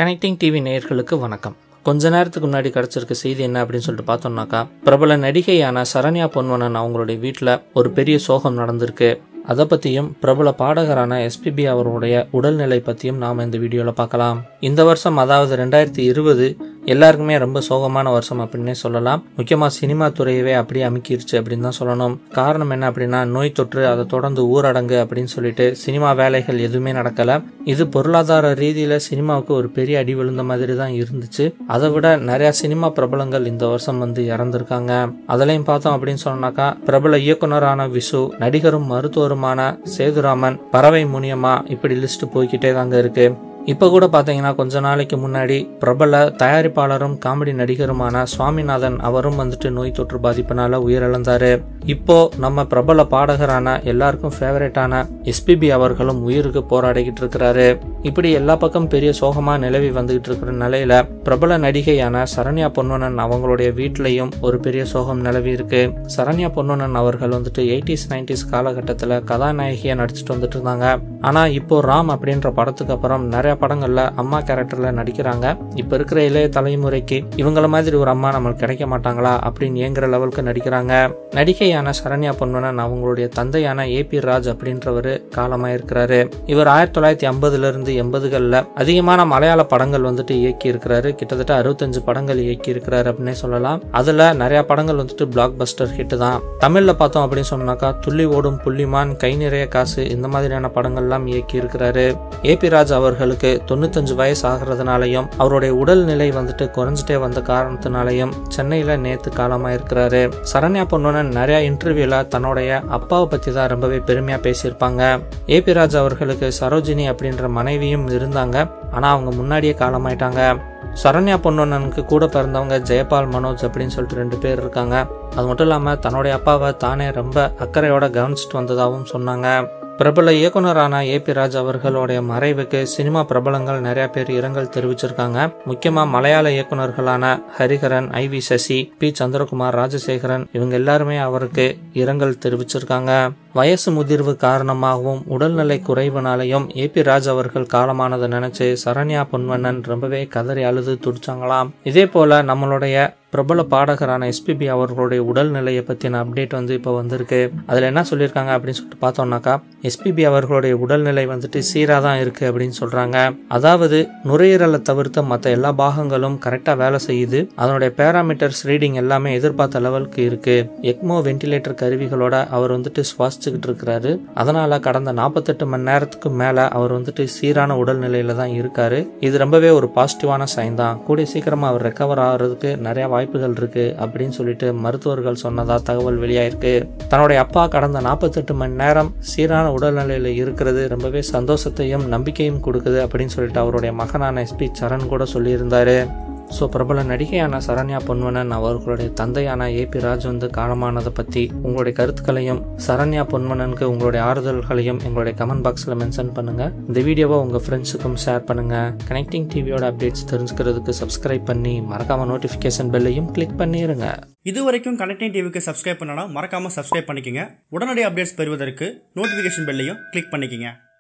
connecting TV நேயர்களுக்கு வணக்கம் கொஞ்ச நேரத்துக்கு முன்னாடி கிடைச்சிருக்க செய்தி என்ன அப்படின்னு சொல்லிட்டு பார்த்தோம்னாக்கா பிரபல நடிகையான சரண்யா பொன்வனன் அவங்களுடைய வீட்டில் ஒரு பெரிய சோகம் நடந்திருக்கு அதை பற்றியும் பிரபல பாடகரான எஸ்பிபி அவருடைய உடல்நிலை பற்றியும் நாம் இந்த வீடியோவில் பார்க்கலாம் இந்த வருஷம் அதாவது ரெண்டாயிரத்தி இருபது எல்லாருக்குமே ரொம்ப சோகமான வருஷம் அப்படின்னே சொல்லலாம் முக்கியமாக சினிமா துறையவே அப்படியே அமுக்கிருச்சு அப்படின்னு தான் சொல்லணும் காரணம் என்ன அப்படின்னா நோய் தொற்று அதை தொடர்ந்து ஊரடங்கு அப்படின்னு சொல்லிட்டு சினிமா வேலைகள் எதுவுமே நடக்கல இது பொருளாதார ரீதியில சினிமாவுக்கு ஒரு பெரிய அடி விழுந்த மாதிரி தான் இருந்துச்சு அதை விட நிறைய சினிமா பிரபலங்கள் இந்த வருஷம் வந்து இறந்திருக்காங்க அதுலயும் பார்த்தோம் அப்படின்னு சொன்னாக்கா பிரபல இயக்குனரான விசு நடிகரும் மருத்துவருமான சேதுராமன் பறவை முனியம்மா இப்படி லிஸ்ட் போய்கிட்டே தாங்க இருக்கு இப்போ கூட பார்த்தீங்கன்னா கொஞ்ச நாளைக்கு முன்னாடி பிரபல தயாரிப்பாளரும் காமெடி நடிகருமான சுவாமிநாதன் அவரும் வந்துட்டு நோய் தொற்று பாதிப்பினால உயிரிழந்தாரு இப்போ நம்ம பிரபல பாடகரான எல்லாருக்கும் ஃபேவரட்டான எஸ்பிபி அவர்களும் உயிருக்கு போராடிக்கிட்டு இருக்கிறாரு இப்படி எல்லா பக்கம் பெரிய சோகமா நிலவி வந்துகிட்டு இருக்கிற நிலையில பிரபல நடிகையான சரண்யா பொன்வனன் அவங்களுடைய வீட்லயும் ஒரு பெரிய சோகம் நிலவி இருக்கு சரண்யா பொன்வனன் அவர்கள் வந்துட்டு எயிட்டிஸ் நைன்டிஸ் காலகட்டத்தில் கதாநாயகியா நடிச்சிட்டு வந்துட்டு இருந்தாங்க ஆனா இப்போ ராம் அப்படின்ற படத்துக்கு அப்புறம் நிறைய படங்கள்ல அம்மா கேரக்டர்ல நடிக்கிறாங்க இப்ப இருக்கிற இளைய தலைமுறைக்கு இவங்கள மாதிரி ஒரு அம்மா நம்மளுக்கு கிடைக்க மாட்டாங்களா அப்படின்னு ஏங்குற லெவலுக்கு நடிக்கிறாங்க நடிகையான சரண்யா பொன்வனன் அவங்களுடைய தந்தையான ஏ பி ராஜ் அப்படின்றவர் காலமாயிருக்கிறாரு இவர் ஆயிரத்தி தொள்ளாயிரத்தி ஐம்பதுல இருந்து எண்பதுகளில் அதிகமான மலையாள படங்கள் வந்துட்டு இயக்கி இருக்கிறாரு கிட்டத்தட்ட அறுபத்தஞ்சு படங்கள் இயக்கி இருக்கிறாரு அப்படின்னே சொல்லலாம் அதுல நிறைய படங்கள் வந்துட்டு பிளாக் பஸ்டர் ஹிட் தான் தமிழ்ல பார்த்தோம் அப்படின்னு சொன்னாக்கா துள்ளி ஓடும் புள்ளிமான் கை நிறைய காசு இந்த மாதிரியான படங்கள்லாம் இயக்கி இருக்கிறாரு ஏ பி ராஜ் அவர்களுக்கு தொண்ணூத்தஞ்சு வயசு ஆகிறதுனாலையும் அவருடைய உடல்நிலை வந்துட்டு குறைஞ்சிட்டே வந்த காரணத்தினாலையும் சென்னையில நேத்து காலமாயிருக்கிறாரு சரண்யா பொன்வனன் நிறைய இன்டர்வியூல தன்னுடைய அப்பாவை பத்தி தான் ரொம்பவே பெருமையா பேசியிருப்பாங்க ஏ பி ராஜ் அவர்களுக்கு சரோஜினி அப்படின்ற மனைவியும் இருந்தாங்க ஆனா அவங்க முன்னாடியே காலமாயிட்டாங்க சரண்யா பொன்னொன்னனுக்கு கூட பிறந்தவங்க ஜெயபால் மனோஜ் அப்படின்னு சொல்லிட்டு ரெண்டு பேர் இருக்காங்க அது மட்டும் இல்லாமல் தன்னுடைய அப்பாவை தானே ரொம்ப அக்கறையோட கவனிச்சிட்டு வந்ததாகவும் சொன்னாங்க பிரபல இயக்குனரான ஏ பி ராஜ் அவர்களுடைய மறைவுக்கு சினிமா பிரபலங்கள் நிறைய பேர் இரங்கல் தெரிவிச்சிருக்காங்க முக்கியமா மலையாள இயக்குனர்களான Hariharan I V Sasi P Chandrakumar Rajasekaran இவங்க எல்லாருமே அவருக்கு இரங்கல் தெரிவிச்சிருக்காங்க வயசு முதிர்வு காரணமாகவும் உடல்நிலை குறைவுனாலையும் ஏ பி ராஜ் அவர்கள் காலமானதை நினைச்சு சரண்யா பொன்வண்ணன் ரொம்பவே கதறி அழுது துடிச்சாங்களாம் இதே போல நம்மளுடைய பிரபல பாடகரான எஸ்பிபி அவர்களுடைய உடல்நிலையை பற்றின அப்டேட் வந்து இப்போ வந்திருக்கு அதில் என்ன சொல்லியிருக்காங்க அப்படின்னு சொல்லிட்டு பார்த்தோம்னாக்கா எஸ்பிபி அவர்களுடைய உடல்நிலை வந்துட்டு சீராக தான் இருக்குது அப்படின்னு சொல்கிறாங்க அதாவது நுரையீரலை தவிர்த்து மற்ற எல்லா பாகங்களும் கரெக்டாக வேலை செய்யுது அதனுடைய பேராமீட்டர்ஸ் ரீடிங் எல்லாமே எதிர்பார்த்த லெவலுக்கு இருக்குது எக்மோ வென்டிலேட்டர் கருவிகளோட அவர் வந்துட்டு சுவாசிச்சுக்கிட்டு இருக்கிறாரு அதனால கடந்த நாற்பத்தெட்டு மணி நேரத்துக்கு மேலே அவர் வந்துட்டு சீரான உடல்நிலையில தான் இருக்காரு இது ரொம்பவே ஒரு பாசிட்டிவான சைன் தான் கூடிய சீக்கிரமாக அவர் ரெக்கவர் ஆகிறதுக்கு நிறைய வாய்ப்புகள் இருக்கு அப்படின்னு சொல்லிட்டு மருத்துவர்கள் சொன்னதா தகவல் வெளியாயிருக்கு தன்னுடைய அப்பா கடந்த நாற்பத்தெட்டு மணி நேரம் சீரான உடல்நிலையில இருக்கிறது ரொம்பவே சந்தோஷத்தையும் நம்பிக்கையும் கொடுக்குது அப்படின்னு சொல்லிட்டு அவருடைய மகனான எஸ்பி சரண் கூட சொல்லியிருந்தாரு ஸோ பிரபல நடிகையான சரண்யா பொன்வனன் அவர்களுடைய தந்தையான ஏ பி ராஜ் வந்து காலமானதை பற்றி உங்களுடைய கருத்துக்களையும் சரண்யா பொன்வனனுக்கு உங்களுடைய ஆறுதல்களையும் எங்களுடைய கமெண்ட் பாக்ஸில் மென்ஷன் பண்ணுங்க இந்த வீடியோவை உங்கள் ஃப்ரெண்ட்ஸுக்கும் ஷேர் பண்ணுங்க கனெக்டிங் டிவியோட அப்டேட்ஸ் தெரிஞ்சுக்கிறதுக்கு சப்ஸ்கிரைப் பண்ணி மறக்காம நோட்டிஃபிகேஷன் பெல்லையும் கிளிக் பண்ணிடுங்க இது வரைக்கும் கனெக்டிங் டிவிக்கு சப்ஸ்கிரைப் பண்ணனா மறக்காம சப்ஸ்கிரைப் பண்ணிக்கங்க உடனடி அப்டேட்ஸ் பெறுவதற்கு நோட்டிஃபிகேஷன் பெல்லையும் கிளிக் பண்ணிக்கங்க